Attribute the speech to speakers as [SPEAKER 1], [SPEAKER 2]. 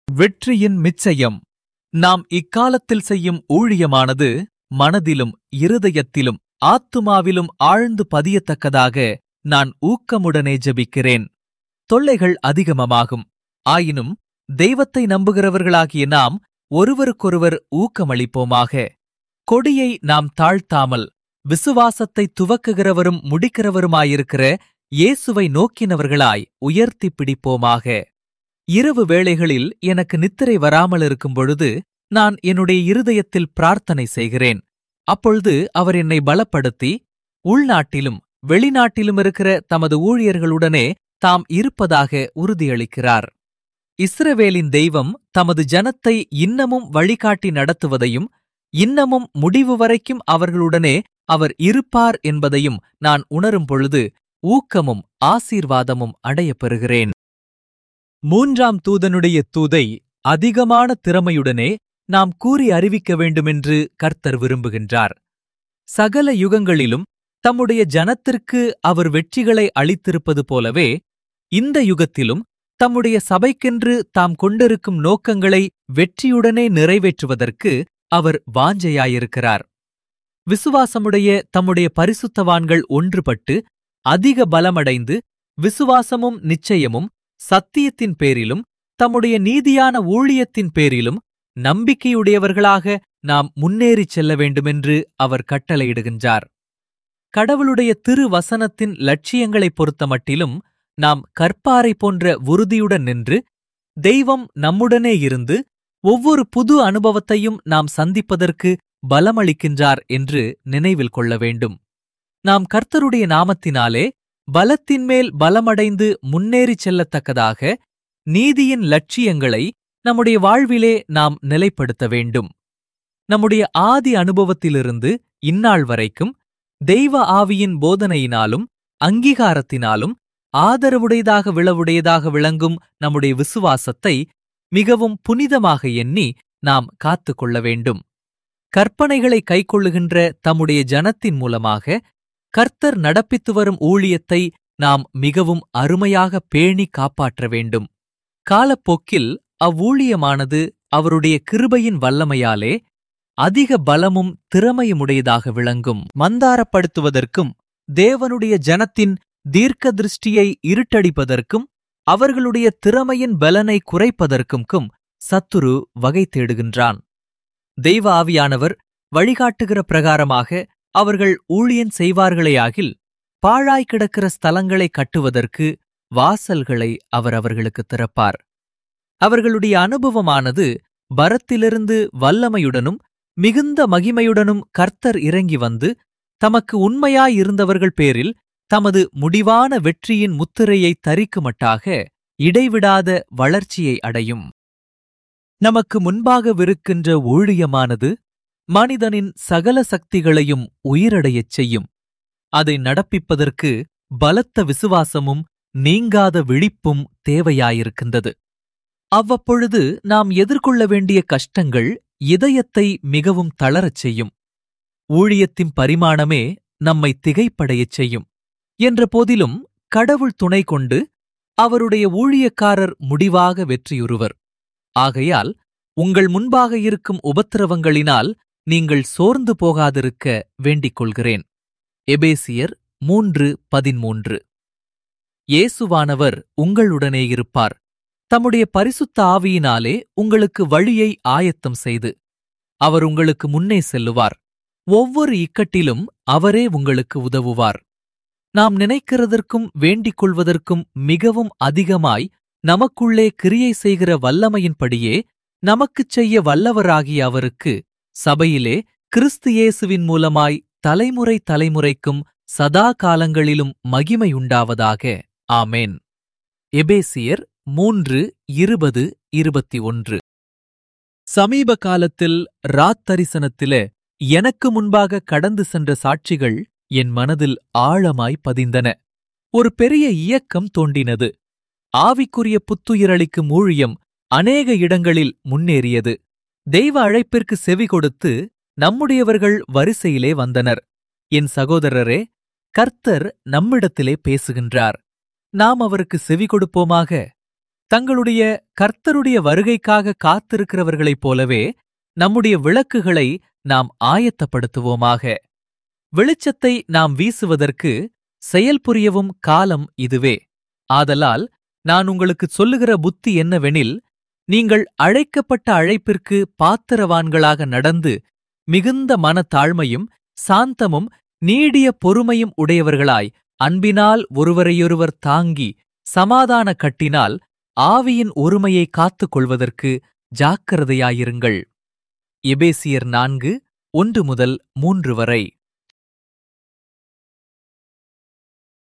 [SPEAKER 1] வெற்றியின் மிச்சயம் நாம் இக்காலத்தில் செய்யும் ஊழியமானது மனதிலும் இருதயத்திலும் ஆத்துமாவிலும் ஆழ்ந்து பதியத்தக்கதாக நான் ஊக்கமுடனே ஜெபிக்கிறேன் தொல்லைகள் அதிகமமாகும் ஆயினும் தெய்வத்தை நம்புகிறவர்களாகிய நாம் ஒருவருக்கொருவர் ஊக்கமளிப்போமாக கொடியை நாம் தாழ்த்தாமல் விசுவாசத்தை துவக்குகிறவரும் முடிக்கிறவருமாயிருக்கிற இயேசுவை நோக்கினவர்களாய் உயர்த்தி பிடிப்போமாக இரவு வேளைகளில் எனக்கு நித்திரை வராமல் இருக்கும் பொழுது நான் என்னுடைய இருதயத்தில் பிரார்த்தனை செய்கிறேன் அப்பொழுது அவர் என்னை பலப்படுத்தி உள்நாட்டிலும் வெளிநாட்டிலும் இருக்கிற தமது ஊழியர்களுடனே தாம் இருப்பதாக உறுதியளிக்கிறார் இஸ்ரவேலின் தெய்வம் தமது ஜனத்தை இன்னமும் வழிகாட்டி நடத்துவதையும் இன்னமும் முடிவு வரைக்கும் அவர்களுடனே அவர் இருப்பார் என்பதையும் நான் உணரும் பொழுது ஊக்கமும் ஆசீர்வாதமும் அடையப் பெறுகிறேன் மூன்றாம் தூதனுடைய தூதை அதிகமான திறமையுடனே நாம் கூறி அறிவிக்க வேண்டுமென்று கர்த்தர் விரும்புகின்றார் சகல யுகங்களிலும் தம்முடைய ஜனத்திற்கு அவர் வெற்றிகளை அளித்திருப்பது போலவே இந்த யுகத்திலும் தம்முடைய சபைக்கென்று தாம் கொண்டிருக்கும் நோக்கங்களை வெற்றியுடனே நிறைவேற்றுவதற்கு அவர் வாஞ்சையாயிருக்கிறார் விசுவாசமுடைய தம்முடைய பரிசுத்தவான்கள் ஒன்றுபட்டு அதிக பலமடைந்து விசுவாசமும் நிச்சயமும் சத்தியத்தின் பேரிலும் தம்முடைய நீதியான ஊழியத்தின் பேரிலும் நம்பிக்கையுடையவர்களாக நாம் முன்னேறிச் செல்ல வேண்டுமென்று அவர் கட்டளையிடுகின்றார் கடவுளுடைய திருவசனத்தின் லட்சியங்களைப் பொறுத்தமட்டிலும் நாம் கற்பாறை போன்ற உறுதியுடன் நின்று தெய்வம் நம்முடனே இருந்து ஒவ்வொரு புது அனுபவத்தையும் நாம் சந்திப்பதற்கு பலமளிக்கின்றார் என்று நினைவில் கொள்ள வேண்டும் நாம் கர்த்தருடைய நாமத்தினாலே பலத்தின்மேல் பலமடைந்து முன்னேறிச் செல்லத்தக்கதாக நீதியின் லட்சியங்களை நம்முடைய வாழ்விலே நாம் நிலைப்படுத்த வேண்டும் நம்முடைய ஆதி அனுபவத்திலிருந்து இந்நாள் வரைக்கும் தெய்வ ஆவியின் போதனையினாலும் அங்கீகாரத்தினாலும் ஆதரவுடையதாக விளவுடையதாக விளங்கும் நம்முடைய விசுவாசத்தை மிகவும் புனிதமாக எண்ணி நாம் காத்துக் கொள்ள வேண்டும் கற்பனைகளை கைக்கொள்ளுகின்ற தம்முடைய ஜனத்தின் மூலமாக கர்த்தர் நடப்பித்து வரும் ஊழியத்தை நாம் மிகவும் அருமையாக பேணி காப்பாற்ற வேண்டும் காலப்போக்கில் அவ்வூழியமானது அவருடைய கிருபையின் வல்லமையாலே அதிக பலமும் திறமையுமுடையதாக விளங்கும் மந்தாரப்படுத்துவதற்கும் தேவனுடைய ஜனத்தின் தீர்க்க திருஷ்டியை இருட்டடிப்பதற்கும் அவர்களுடைய திறமையின் பலனை குறைப்பதற்கும் சத்துரு வகை தேடுகின்றான் தெய்வ ஆவியானவர் வழிகாட்டுகிற பிரகாரமாக அவர்கள் ஊழியன் செய்வார்களேயாகில் பாழாய் கிடக்கிற ஸ்தலங்களை கட்டுவதற்கு வாசல்களை அவர் அவர்களுக்கு திறப்பார் அவர்களுடைய அனுபவமானது பரத்திலிருந்து வல்லமையுடனும் மிகுந்த மகிமையுடனும் கர்த்தர் இறங்கி வந்து தமக்கு உண்மையாயிருந்தவர்கள் பேரில் தமது முடிவான வெற்றியின் முத்திரையை தரிக்குமட்டாக இடைவிடாத வளர்ச்சியை அடையும் நமக்கு முன்பாகவிருக்கின்ற ஊழியமானது மனிதனின் சகல சக்திகளையும் உயிரடையச் செய்யும் அதை நடப்பிப்பதற்கு பலத்த விசுவாசமும் நீங்காத விழிப்பும் தேவையாயிருக்கின்றது அவ்வப்பொழுது நாம் எதிர்கொள்ள வேண்டிய கஷ்டங்கள் இதயத்தை மிகவும் தளரச் செய்யும் ஊழியத்தின் பரிமாணமே நம்மை திகைப்படையச் செய்யும் என்ற போதிலும் கடவுள் துணை கொண்டு அவருடைய ஊழியக்காரர் முடிவாக வெற்றியுறுவர் ஆகையால் உங்கள் முன்பாக இருக்கும் உபத்திரவங்களினால் நீங்கள் சோர்ந்து போகாதிருக்க வேண்டிக் கொள்கிறேன் எபேசியர் மூன்று பதிமூன்று இயேசுவானவர் உங்களுடனே இருப்பார் தம்முடைய பரிசுத்த ஆவியினாலே உங்களுக்கு வழியை ஆயத்தம் செய்து அவர் உங்களுக்கு முன்னே செல்லுவார் ஒவ்வொரு இக்கட்டிலும் அவரே உங்களுக்கு உதவுவார் நாம் நினைக்கிறதற்கும் வேண்டிக் கொள்வதற்கும் மிகவும் அதிகமாய் நமக்குள்ளே கிரியை செய்கிற வல்லமையின்படியே நமக்குச் செய்ய வல்லவராகிய அவருக்கு சபையிலே கிறிஸ்து இயேசுவின் மூலமாய் தலைமுறை தலைமுறைக்கும் சதா காலங்களிலும் மகிமையுண்டாவதாக ஆமேன் எபேசியர் மூன்று இருபது இருபத்தி ஒன்று சமீப காலத்தில் ராத்தரிசனத்திலே எனக்கு முன்பாக கடந்து சென்ற சாட்சிகள் என் மனதில் ஆழமாய் பதிந்தன ஒரு பெரிய இயக்கம் தோண்டினது ஆவிக்குரிய புத்துயிரளிக்கும் ஊழியம் அநேக இடங்களில் முன்னேறியது தெய்வ அழைப்பிற்கு செவி கொடுத்து நம்முடையவர்கள் வரிசையிலே வந்தனர் என் சகோதரரே கர்த்தர் நம்மிடத்திலே பேசுகின்றார் நாம் அவருக்கு செவி கொடுப்போமாக தங்களுடைய கர்த்தருடைய வருகைக்காக காத்திருக்கிறவர்களைப் போலவே நம்முடைய விளக்குகளை நாம் ஆயத்தப்படுத்துவோமாக வெளிச்சத்தை நாம் வீசுவதற்கு செயல்புரியவும் காலம் இதுவே ஆதலால் நான் உங்களுக்குச் சொல்லுகிற புத்தி என்னவெனில் நீங்கள் அழைக்கப்பட்ட அழைப்பிற்கு பாத்திரவான்களாக நடந்து மிகுந்த மனத்தாழ்மையும் சாந்தமும் நீடிய பொறுமையும் உடையவர்களாய் அன்பினால் ஒருவரையொருவர் தாங்கி சமாதான கட்டினால் ஆவியின் ஒருமையை காத்துக் கொள்வதற்கு ஜாக்கிரதையாயிருங்கள் எபேசியர் நான்கு ஒன்று முதல் மூன்று வரை